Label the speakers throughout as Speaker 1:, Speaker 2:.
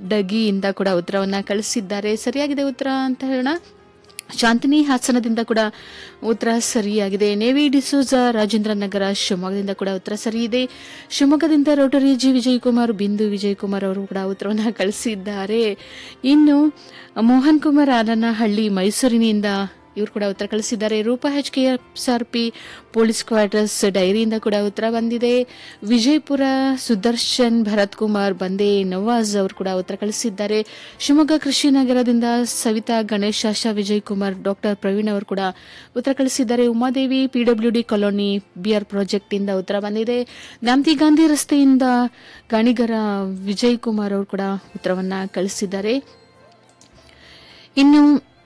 Speaker 1: ಕೂಡಗಿಯಿಂದ ಕೂಡ ಉತ್ತರವನ್ನ ಕಳಿಸಿದ್ದಾರೆ ಸರಿಯಾಗಿದೆ ಉತ್ತರ ಅಂತ ಹೇಳೋಣ ಶಾಂತಿನಿ ಹಾಸನದಿಂದ ಕೂಡ ಉತ್ತರ ಸರಿಯಾಗಿದೆ ನೇವಿ ಡಿಸೋಜ ರಾಜೇಂದ್ರ ನಗರ ಶಿವಮೊಗ್ಗದಿಂದ ಕೂಡ ಉತ್ತರ ಸರಿ ಇದೆ ಶಿವಮೊಗ್ಗದಿಂದ ರೋಟರಿ ಜಿ ವಿಜಯಕುಮಾರ್ ಬಿಂದು ವಿಜಯಕುಮಾರ್ ಅವರು ಕೂಡ ಉತ್ತರವನ್ನು ಕಳಿಸಿದ್ದಾರೆ ಇನ್ನು ಮೋಹನ್ ಕುಮಾರ್ ಆಲನಹಳ್ಳಿ ಮೈಸೂರಿನಿಂದ ಇವರು ಕೂಡ ಉತ್ತರ ಕಳಿಸಿದ್ದಾರೆ Roopa H K S R P police quarters ಡೈರಿಯಿಂದ ಕೂಡ ಉತ್ತರ ಬಂದಿದೆ ವಿಜಯಪುರ ಸುದರ್ಶನ್ ಭರತ್ ಕುಮಾರ್ ಬಂದೆ ನವಾಜ್ ಅವರು ಕೂಡ ಉತ್ತರ ಕಳಿಸಿದ್ದಾರೆ ಶಿವಮೊಗ್ಗ ಕೃಷಿ ನಗರದಿಂದ ಸವಿತಾ ಗಣೇಶ್ ಆಶಾ ವಿಜಯ್ ಕುಮಾರ್ ಡಾಕ್ಟರ್ ಪ್ರವೀಣ್ ಅವರು ಕೂಡ ಉತ್ತರ ಕಳಿಸಿದ್ದಾರೆ Umadevi PWD colony BR project ಇಂದ ಉತ್ತರ ಬಂದಿದೆ ಗಾಂಧಿ ಗಾಂಧಿ ರಸ್ತೆಯಿಂದ ಗಾಣಿಗರ ವಿಜಯ್ ಕುಮಾರ್ ಅವರು ಕೂಡ ಉತ್ತರವನ್ನ ಕಳಿಸಿದ್ದಾರೆ ಇನ್ನು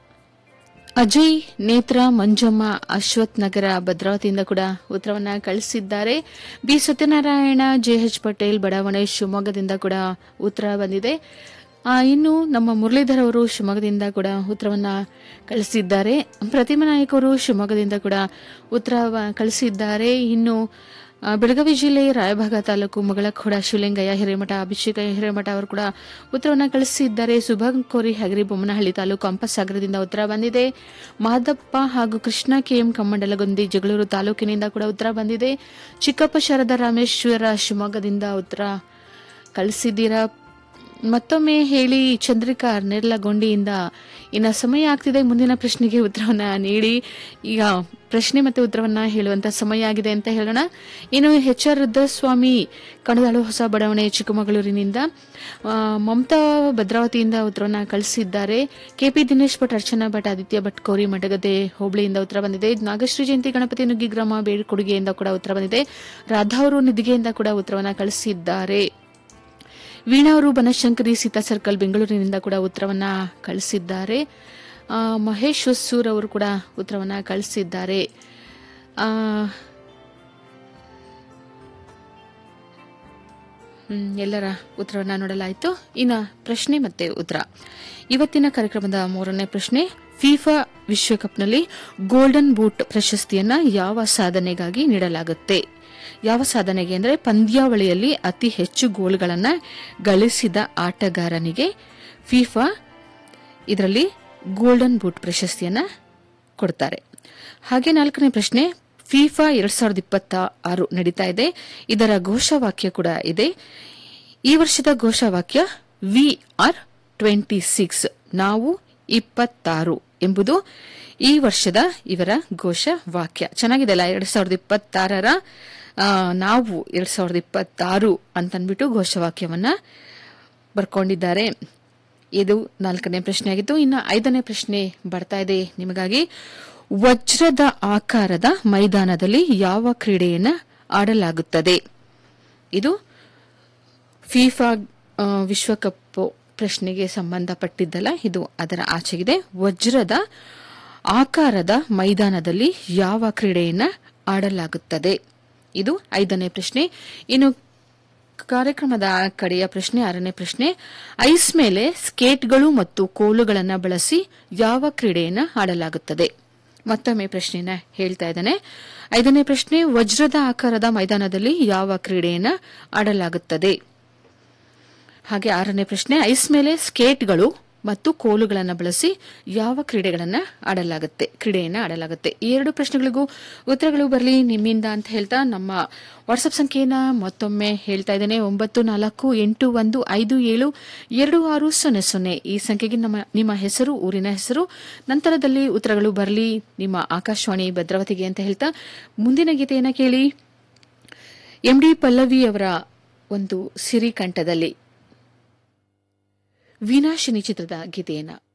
Speaker 1: ಅಜಯ್ ನೇತ್ರ ಮಂಜಮ್ಮ ಅಶ್ವಥ್ ನಗರ ಭದ್ರಾವತಿಯಿಂದ ಕೂಡ ಉತ್ತರವನ್ನ ಕಳಿಸಿದ್ದಾರೆ ಬಿ ಸತ್ಯನಾರಾಯಣ ಜೆಎಚ್ ಪಟೇಲ್ ಬಡಾವಣೆ ಶಿವಮೊಗ್ಗದಿಂದ ಕೂಡ ಉತ್ತರ ಬಂದಿದೆ ಆ, ಇನ್ನು ನಮ್ಮ ಮುರಳೀಧರ್ ಅವರು ಶಿವಮೊಗ್ಗದಿಂದ ಕೂಡ ಉತ್ತರವನ್ನ ಕಳಿಸಿದ್ದಾರೆ ಪ್ರತಿಮಾ ನಾಯಕ್ ಅವರು ಶಿವಮೊಗ್ಗದಿಂದ ಕೂಡ ಉತ್ತರ ಕಳಿಸಿದ್ದಾರೆ ಇನ್ನು ಆ, ಬೆಳಗಾವಿ ಜಿಲ್ಲೆ ರಾಯಭಾಗ ತಾಲೂಕು ಮುಗಳಖೋಡ ಶಿವಲಿಂಗಯ್ಯ ಹಿರೇಮಠ ಅಭಿಷೇಕ ಹಿರೇಮಠ ಅವರು ಕೂಡ ಉತ್ತರವನ್ನು ಕಳಿಸಿದ್ದಾರೆ ಸುಭಂಕೋರಿ ಹಗರಿ ಬೊಮ್ಮನಹಳ್ಳಿ ತಾಲೂಕು ಅಂಪಸಾಗರದಿಂದ ಉತ್ತರ ಬಂದಿದೆ ಮಾದಪ್ಪ ಹಾಗೂ ಕೃಷ್ಣ ಕೆಎಂ ಕಮ್ಮಂಡಲಗುಂದಿ ಜಗಳೂರು ತಾಲೂಕಿನಿಂದ ಕೂಡ ಉತ್ತರ ಬಂದಿದೆ ಚಿಕ್ಕಪ್ಪ ಶಾರದಾ ರಾಮೇಶ್ವರ ಶಿವಮೊಗ್ಗದಿಂದ ಉತ್ತರ ಕಳಿಸಿದ್ದೀರಾ ಮತ್ತೊಮ್ಮೆ ಹೇಳಿ ಚಂದ್ರಿಕಾ ನೆರ್ಲಗೊಂಡಿಯಿಂದ ಇನ್ನು ಸಮಯ ಆಗ್ತಿದೆ ಮುಂದಿನ ಪ್ರಶ್ನೆಗೆ ಉತ್ತರವನ್ನ ನೀಡಿ ಈಗ ಪ್ರಶ್ನೆ ಮತ್ತು ಉತ್ತರವನ್ನ ಹೇಳುವಂತ ಸಮಯ ಆಗಿದೆ ಅಂತ ಹೇಳೋಣ ಇನ್ನು ಎಚ್ ಆರ್ ರುದ್ರಸ್ವಾಮಿ ಕಣದಾಳು ಹೊಸ ಬಡಾವಣೆ ಚಿಕ್ಕಮಗಳೂರಿನಿಂದ ಆ, ಮಮತಾ ಭದ್ರಾವತಿಯಿಂದ ಉತ್ತರವನ್ನ ಕಳಿಸಿದ್ದಾರೆ ಕೆಪಿ ದಿನೇಶ್ ಭಟ್ ಅರ್ಚನಾ ಭಟ್ ಆದಿತ್ಯ ಭಟ್ ಕೌರಿ ಮಡಗದೆ ಹೋಬಳಿಯಿಂದ ಉತ್ತರ ಬಂದಿದೆ ನಾಗಶ್ರೀ ಜಯಂತಿ ಗಣಪತಿ ನುಗ್ಗಿ ಗ್ರಾಮ ಬೇಡ್ಕೊಡುಗೆಯಿಂದ ಕೂಡ ಉತ್ತರ ಬಂದಿದೆ ರಾಧಾ ಅವರು ನಿಧಿಗೆಯಿಂದ ಕೂಡ ಉತ್ತರವನ್ನ ಕಳಿಸಿದ್ದಾರೆ ವೀಣಾ ಅವರು ಬನಶಂಕರಿ ಸೀತಾ ಸರ್ಕಲ್ ಬೆಂಗಳೂರಿನಿಂದ ಕೂಡ ಉತ್ತರವನ್ನ ಕಳಿಸಿದ್ದಾರೆ ಆ, ಮಹೇಶ್ ಹೊಸೂರ್ ಅವರು ಕೂಡ ಉತ್ತರವನ್ನ ಕಳಿಸಿದ್ದಾರೆ ಆ, ಹ್ಮ್, ಎಲ್ಲರ ಉತ್ತರವನ್ನ ನೋಡಲಾಯಿತು ಇನ್ನು ಪ್ರಶ್ನೆ ಮತ್ತೆ ಉತ್ತರ ಇವತ್ತಿನ ಕಾರ್ಯಕ್ರಮದ ಮೂರನೇ ಪ್ರಶ್ನೆ ಫಿಫಾ ವಿಶ್ವಕಪ್ನಲ್ಲಿ ಗೋಲ್ಡನ್ ಬೂಟ್ ಪ್ರಶಸ್ತಿಯನ್ನ ಯಾವ ಸಾಧನೆಗಾಗಿ ನೀಡಲಾಗುತ್ತೆ ಯಾವ ಸಾಧನೆಗೆ ಅಂದರೆ ಪಂದ್ಯಾವಳಿಯಲ್ಲಿ ಅತಿ ಹೆಚ್ಚು ಗೋಲ್ಗಳನ್ನು ಗಳಿಸಿದ ಆಟಗಾರನಿಗೆ ಫಿಫಾ ಇದರಲ್ಲಿ ಗೋಲ್ಡನ್ ಬೂಟ್ ಪ್ರಶಸ್ತಿಯನ್ನ ಕೊಡ್ತಾರೆ ಹಾಗೆ ನಾಲ್ಕನೇ ಪ್ರಶ್ನೆ ಫಿಫಾ ಎರಡ್ ಸಾವಿರದ ಇಪ್ಪತ್ತ ಆರು ನಡೀತಾ ಇದೆ ಇದರ ಘೋಷವಾಕ್ಯ ಕೂಡ ಇದೆ ಈ ವರ್ಷದ ಘೋಷವಾಕ್ಯ ವಿ ಆರ್ ಟ್ವೆಂಟಿ ಸಿಕ್ಸ್ ನಾವು ಇಪ್ಪತ್ತಾರು ಎಂಬುದು ಈ ವರ್ಷದ ಇವರ ಘೋಷವಾಕ್ಯ ಚೆನ್ನಾಗಿದೆ ಅಲ್ಲ ಎರಡ್ ಸಾವಿರದ ಇಪ್ಪತ್ತಾರರ ಆ, ನಾವು ಎರಡ್ ಸಾವಿರದ ಇಪ್ಪತ್ತಾರು ಅಂತನ್ಬಿಟ್ಟು ಘೋಷವಾಕ್ಯವನ್ನ ಬರ್ಕೊಂಡಿದ್ದಾರೆ ಇದು ನಾಲ್ಕನೇ ಪ್ರಶ್ನೆ ಆಗಿತ್ತು ಇನ್ನು ಐದನೇ ಪ್ರಶ್ನೆ ಬರ್ತಾ ಇದೆ ನಿಮಗಾಗಿ ವಜ್ರದ ಆಕಾರದ ಮೈದಾನದಲ್ಲಿ ಯಾವ ಕ್ರೀಡೆಯನ್ನ ಆಡಲಾಗುತ್ತದೆ ಇದು ಫಿಫಾ ಆ, ವಿಶ್ವಕಪ್ ಪ್ರಶ್ನೆಗೆ ಸಂಬಂಧಪಟ್ಟಿದ್ದಲ್ಲ ಇದು ಅದರ ಆಚೆಗಿದೆ ವಜ್ರದ ಆಕಾರದ ಮೈದಾನದಲ್ಲಿ ಯಾವ ಕ್ರೀಡೆಯನ್ನ ಆಡಲಾಗುತ್ತದೆ ಇದು ಐದನೇ ಪ್ರಶ್ನೆ ಇನ್ನು ಕಾರ್ಯಕ್ರಮದ ಕಡೆಯ ಪ್ರಶ್ನೆ ಆರನೇ ಪ್ರಶ್ನೆ ಐಸ್ ಮೇಲೆ ಸ್ಕೇಟ್ಗಳು ಮತ್ತು ಕೋಲುಗಳನ್ನು ಬಳಸಿ ಯಾವ ಕ್ರೀಡೆಯನ್ನ ಆಡಲಾಗುತ್ತದೆ ಮತ್ತೊಮ್ಮೆ ಪ್ರಶ್ನೆಯನ್ನ ಹೇಳ್ತಾ ಇದ್ದಾನೆ ಐದನೇ ಪ್ರಶ್ನೆ ವಜ್ರದ ಆಕಾರದ ಮೈದಾನದಲ್ಲಿ ಯಾವ ಕ್ರೀಡೆಯನ್ನ ಆಡಲಾಗುತ್ತದೆ ಹಾಗೆ ಆರನೇ ಪ್ರಶ್ನೆ ಐಸ್ ಮೇಲೆ ಸ್ಕೇಟ್ಗಳು ಮತ್ತು ಕೋಲುಗಳನ್ನು ಬಳಸಿ ಯಾವ ಕ್ರೀಡೆಗಳನ್ನ ಆಡಲಾಗುತ್ತೆ ಕ್ರೀಡೆಯನ್ನ ಆಡಲಾಗುತ್ತೆ ಈ ಎರಡು ಪ್ರಶ್ನೆಗಳಿಗೂ ಉತ್ತರಗಳು ಬರಲಿ ನಿಮ್ಮಿಂದ ಅಂತ ಹೇಳ್ತಾ ನಮ್ಮ ವಾಟ್ಸ್ಆಪ್ ಸಂಖ್ಯೆಯನ್ನ ಮತ್ತೊಮ್ಮೆ ಹೇಳ್ತಾ ಇದ್ದೇನೆ ಒಂಬತ್ತು ನಾಲ್ಕು ಎಂಟು ಒಂದು ಐದು ಏಳು ಎರಡು ಆರು ಸೊನ್ನೆ ಸೊನ್ನೆ ಈ ಸಂಖ್ಯೆಗೆ ನಮ್ಮ ನಿಮ್ಮ ಹೆಸರು ಊರಿನ ಹೆಸರು ನಂತರದಲ್ಲಿ ಉತ್ತರಗಳು ಬರಲಿ ನಿಮ್ಮ ಆಕಾಶವಾಣಿ ಭದ್ರಾವತಿಗೆ ಅಂತ ಹೇಳ್ತಾ ಮುಂದಿನ ಗೀತೆಯನ್ನ ಕೇಳಿ ಎಂ ಡಿ ಪಲ್ಲವಿ ಅವರ ಒಂದು ಸಿರಿಕಂಠದಲ್ಲಿ ವಿನಾಶಿನಿ ಚಿತ್ರದ ಗೀತೆಯನ್ನ